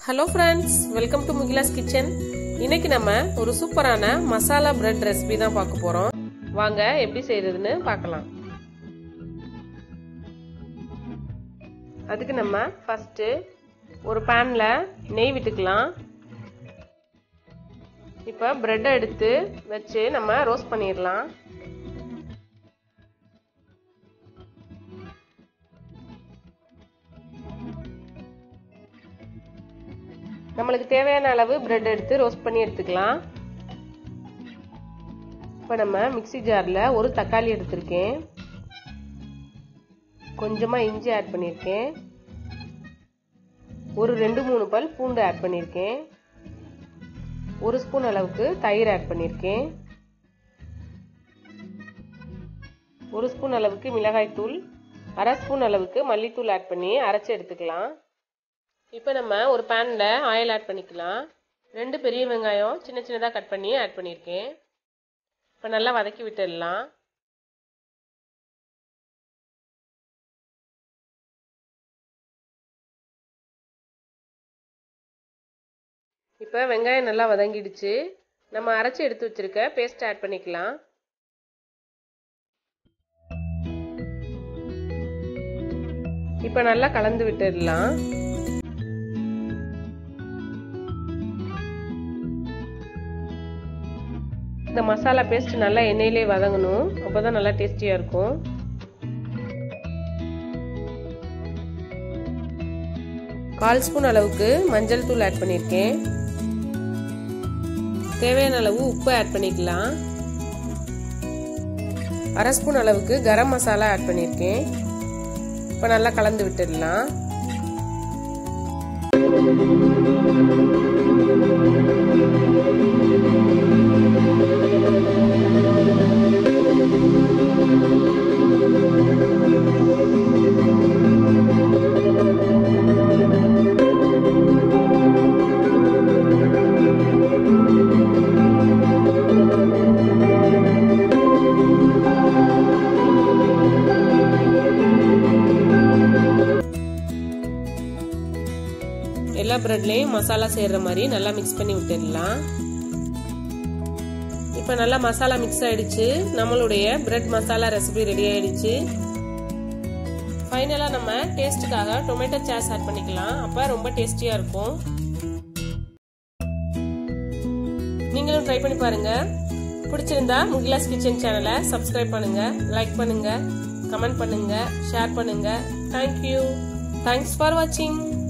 hello friends welcome to Mugila's kitchen இன்னைக்கு நம்ம ஒரு சூப்பரான மசாலா பிரெட் ரெசிபி தான் பார்க்க போறோம் வாங்க எப்படி செய்யறதுன்னு பார்க்கலாம் அதுக்கு நம்ம ஃபர்ஸ்ட் ஒரு பேன்ல நெய் விட்டுக்கலாம் இப்போ பிரெட்டை எடுத்து வச்சு நம்ம ரோஸ்ட் பண்ணிடலாம் நம்மளுக்கு தேவையான அளவு பிரெட் எடுத்து ரோஸ்ட் பண்ணி எடுத்துக்கலாம் இப்போ நம்ம மிக்சி ஜாரில் ஒரு தக்காளி எடுத்திருக்கேன் கொஞ்சமாக இஞ்சி ஆட் பண்ணியிருக்கேன் ஒரு ரெண்டு மூணு பல் பூண்டு ஆட் பண்ணியிருக்கேன் ஒரு ஸ்பூன் அளவுக்கு தயிர் ஆட் பண்ணியிருக்கேன் ஒரு ஸ்பூன் அளவுக்கு மிளகாய் தூள் அரை ஸ்பூன் அளவுக்கு மல்லித்தூள் ஆட் பண்ணி அரைச்சி எடுத்துக்கலாம் இப்போ நம்ம ஒரு பேனில் ஆயில் ஆட் பண்ணிக்கலாம் ரெண்டு பெரிய வெங்காயம் சின்ன சின்னதாக கட் பண்ணி ஆட் பண்ணியிருக்கேன் இப்போ நல்லா வதக்கி விட்டுடலாம் இப்போ வெங்காயம் நல்லா வதங்கிடுச்சு நம்ம அரைச்சி எடுத்து வச்சிருக்க பேஸ்ட் ஆட் பண்ணிக்கலாம் இப்போ நல்லா கலந்து விட்டுடலாம் இந்த மசாலா பேஸ்ட் நல்லா எண்ணெயிலே வதங்கணும் அப்போ தான் நல்லா டேஸ்டியாக இருக்கும் கால் ஸ்பூன் அளவுக்கு மஞ்சள் தூள் ஆட் பண்ணியிருக்கேன் தேவையான அளவு உப்பு ஆட் பண்ணிக்கலாம் அரை ஸ்பூன் அளவுக்கு கரம் மசாலா ஆட் பண்ணியிருக்கேன் இப்போ நல்லா கலந்து விட்டுடலாம் எல்லா பிரெட்லேயும் மசாலா சேர்ற மாதிரி நல்லா மிக்ஸ் பண்ணி விட்டுடலாம் இப்போ நல்லா மசாலா மிக்ஸ் ஆயிடுச்சு நம்மளுடைய பிரெட் மசாலா ரெசிபி ரெடி ஆயிடுச்சு ஃபைனலாக நம்ம டேஸ்ட்டுக்காக டொமேட்டோ சாஸ் ஆட் பண்ணிக்கலாம் அப்போ ரொம்ப டேஸ்டியாக இருக்கும் நீங்களும் ட்ரை பண்ணி பாருங்க பிடிச்சிருந்தா முகிலாஸ் கிச்சன் சேனலை சப்ஸ்கிரைப் பண்ணுங்க லைக் பண்ணுங்க கமெண்ட் பண்ணுங்க ஷேர் பண்ணுங்க தேங்க்யூ தேங்க்ஸ் ஃபார் வாட்சிங்